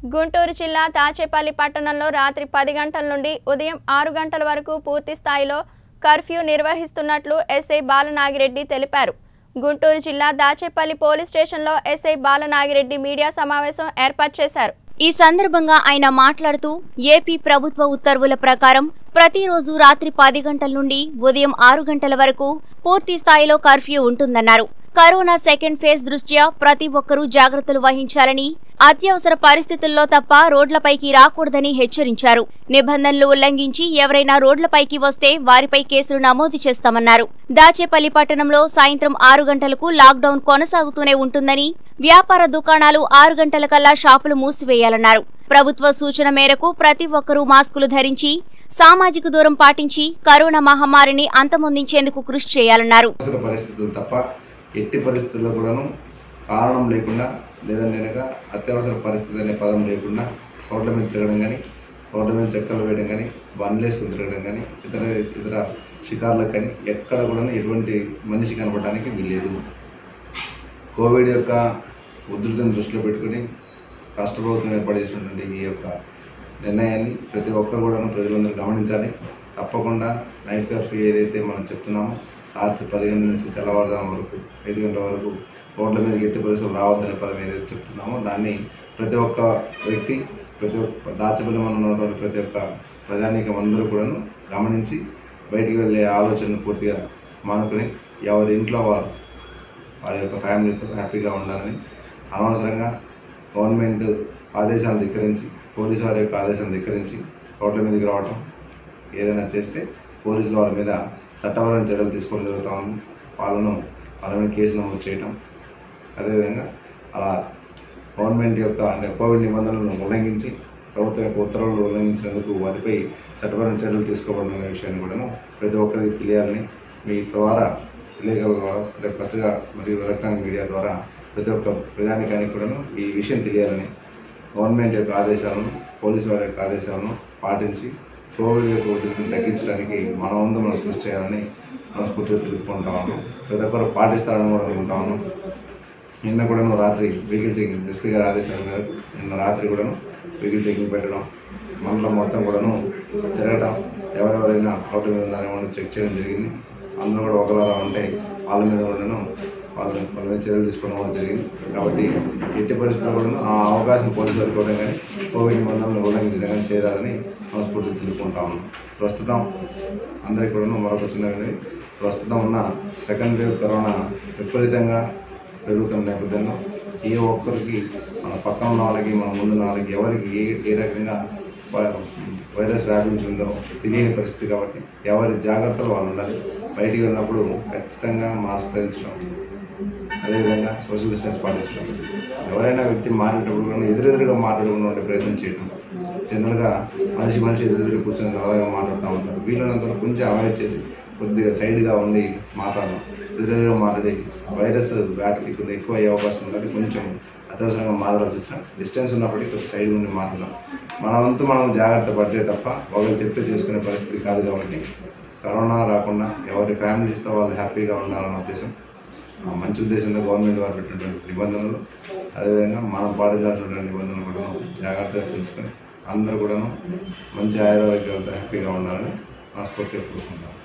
గుంటూరు జిల్లా తాచేపల్లి పట్టణంలో రాత్రి పది గంటల నుండి ఉదయం ఆరు గంటల వరకు పూర్తి స్థాయిలో కర్ఫ్యూ నిర్వహిస్తున్నట్లు ఎస్ఐ బాలనాగిరెడ్డి తెలిపారు గుంటూరు జిల్లా దాచేపల్లి పోలీస్ స్టేషన్లో ఎస్ఐ బాలనాగిరెడ్డి మీడియా సమావేశం ఏర్పాటు చేశారు ఈ సందర్భంగా ఆయన మాట్లాడుతూ ఏపీ ప్రభుత్వ ఉత్తర్వుల ప్రకారం ప్రతిరోజు రాత్రి పది గంటల నుండి ఉదయం ఆరు గంటల వరకు పూర్తి స్థాయిలో కర్ఫ్యూ ఉంటుందన్నారు కరోనా సెకండ్ ఫేజ్ దృష్ట్యా ప్రతి ఒక్కరూ జాగ్రత్తలు వహించాలని అత్యవసర పరిస్థితుల్లో తప్ప రోడ్లపైకి రాకూడదని హెచ్చరించారు నిబంధనలు ఉల్లంఘించి ఎవరైనా రోడ్లపైకి వస్తే వారిపై కేసులు నమోదు చేస్తామన్నారు దాచేపల్లి పట్టణంలో సాయంత్రం ఆరు గంటలకు లాక్డౌన్ కొనసాగుతూనే ఉంటుందని వ్యాపార దుకాణాలు ఆరు గంటలకల్లా షాపులు మూసివేయాలన్నారు ప్రభుత్వ సూచన మేరకు ప్రతి ఒక్కరూ మాస్కులు ధరించి సామాజిక దూరం పాటించి కరోనా మహమ్మారిని అంతమొందించేందుకు కృషి చేయాలన్నారు అత్యవసర పరిస్థితులు తప్ప ఎట్టి పరిస్థితుల్లో కూడాను కారణం లేకుండా లేదంటే కనుక అత్యవసర పరిస్థితి అనే పదం లేకుండా రోడ్ల మీద తిరగడం కానీ రోడ్ల మీద చక్కర్లు వేయడం కానీ బండ్లేసుకుని తిరగడం కానీ ఇతర ఇతర షికార్లకు కానీ ఎక్కడ కూడా ఎటువంటి మనిషి కనపడడానికి వీల్లేదు కోవిడ్ యొక్క ఉధృతిని దృష్టిలో పెట్టుకుని రాష్ట్ర ప్రభుత్వం ఏర్పాటు చేసినటువంటి ఈ యొక్క నిర్ణయాన్ని ప్రతి ఒక్కరు కూడా ప్రజలందరూ గమనించాలి తప్పకుండా నైట్ కర్ఫ్యూ ఏదైతే మనం చెప్తున్నామో రాత్రి పది గంటల నుంచి తెల్లవారుజాము వరకు ఐదు గంటల వరకు రోడ్ల మీద ఎట్టి పరిస్థితులు రావద్దనే పదం ఏదైతే చెప్తున్నామో దాన్ని ప్రతి ఒక్క వ్యక్తి ప్రతి ఒక్క దాచబలి మనం ఉన్నటువంటి ప్రతి ఒక్క ప్రజానీకం అందరూ కూడాను గమనించి బయటికి వెళ్ళే ఆలోచనను పూర్తిగా మానుకుని ఎవరి ఇంట్లో వారు వారి యొక్క ఫ్యామిలీతో హ్యాపీగా ఉండాలని అనవసరంగా గవర్నమెంట్ ఆదేశాలు ధిక్కరించి పోలీసు వారి యొక్క ఆదేశాలు ధిక్కరించి రోడ్ల మీదకి రావటం ఏదైనా చేస్తే పోలీసులు వారి మీద చట్టపరమైన చర్యలు తీసుకోవడం జరుగుతూ ఉంది వాళ్ళను వాళ్ళ మీద కేసు నమోదు చేయటం అదేవిధంగా అలా గవర్నమెంట్ యొక్క అంటే కోవిడ్ నిబంధనలను ఉల్లంఘించి ప్రభుత్వం యొక్క ఉత్తర్వులు ఉల్లంఘించినందుకు వారిపై చట్టపరమైన చర్యలు తీసుకోవడం అనే విషయాన్ని కూడా ప్రతి ఒక్కరికి తెలియాలని మీ ద్వారా విలేకరుల ద్వారా అంటే పత్రిక మరియు ఎలక్ట్రానిక్ మీడియా ద్వారా ప్రతి ఒక్క ప్రజానికానికి కూడాను ఈ విషయం తెలియాలని గవర్నమెంట్ యొక్క ఆదేశాలను పోలీసు వారి యొక్క ఆదేశాలను పాటించి కోవిడ్ యొక్క ఉధృతిని తగ్గించడానికి మన వంతు మనం కృషి చేయాలని మనస్ఫూర్తిగా తెలుపుకుంటా ఉన్నాం ప్రతి ఒక్కరు పాటిస్తారని కూడా అనుకుంటా ఉన్నాం నిన్న కూడాను రాత్రి వెహికల్ చెకింగ్ ఎస్పీ గారి ఆదేశాల మేరకు నిన్న రాత్రి కూడాను వెహికల్ చెకింగ్ పెట్టడం మండలం మొత్తం కూడాను తిరగటం ఎవరెవరైనా రోడ్డు మీద ఉన్నారేమో అని చెక్ చేయడం జరిగింది అందరూ కూడా ఒకలారా ఉంటే వాళ్ళ మీద కూడాను వాళ్ళ వాళ్ళ మీద చర్యలు తీసుకోవడం కూడా జరిగింది కాబట్టి ఎట్టి పరిస్థితుల్లో కూడాను ఆ అవకాశం పోలీసు వారికి ఇవ్వడం కానీ కోవిడ్ నిబంధనలు ఉల్లంఘించడం కానీ చేయరాదని మనస్ఫూర్తిగా తెలుపుకుంటా ఉన్నాం ప్రస్తుతం అందరికీ కూడాను మరొక చిన్న వినతి. ప్రస్తుతం ఉన్న సెకండ్ వేవ్ కరోనా విపరీతంగా పెరుగుతున్న నేపథ్యంలో ఏ ఒక్కరికి మన పక్కన ఉన్న వాళ్ళకి మన ముందు ఉన్న వాళ్ళకి ఎవరికి ఏ ఏ రకంగా వై- వైరస్ వ్యాపించిందో తెలియని పరిస్థితి కాబట్టి ఎవరి జాగ్రత్తలు వాళ్ళు ఉండాలి బయటికి వెళ్ళినప్పుడు ఖచ్చితంగా మాస్క్ ధరించడం అదేవిధంగా సోషల్ డిస్టెన్స్ పాటించడం ఎవరైనా వ్యక్తి మారేటప్పుడు కూడా ఎదురెదురుగా మాట్లాడకుండా ఉండే ప్రయత్నం చేయడం జనరల్గా మనిషి మనిషి ఎదురెదురు కూర్చొని సరదాగా మాట్లాడుతూ ఉంటారు వీళ్ళనంత వరకు కొంచెం అవాయిడ్ చేసి కొద్దిగా సైడ్గా ఉండి మాట్లాడడం ఎదురెదురుగా మాట్లాడి వైరస్ వ్యాప్తి కొద్దిగా ఎక్కువ అయ్యే అవకాశం ఉంటుంది కొంచెం అత్యవసరంగా మాట్లాడాల్సి వచ్చిన డిస్టెన్స్ ఉన్నప్పటికీ కొంచెం సైడ్ ఉండి మాట్లాడడం మన వంతు మనం జాగ్రత్త పడితే తప్ప ఒకరు చెప్తే చేసుకునే పరిస్థితి కాదు కాబట్టి కరోనా రాకుండా ఎవరి ఫ్యామిలీస్తో వాళ్ళు హ్యాపీగా ఉండాలన్న ఉద్దేశం ఆ మంచి ఉద్దేశంతో గవర్నమెంట్ వారు పెట్టినటువంటి నిబంధనలు అదేవిధంగా మనం పాటించాల్సినటువంటి నిబంధనలు కూడా జాగ్రత్తగా తెలుసుకొని అందరూ కూడాను మంచి ఆయుర్వేదాలతో హ్యాపీగా ఉండాలని మనస్ఫూర్తిగా కోరుకుంటాం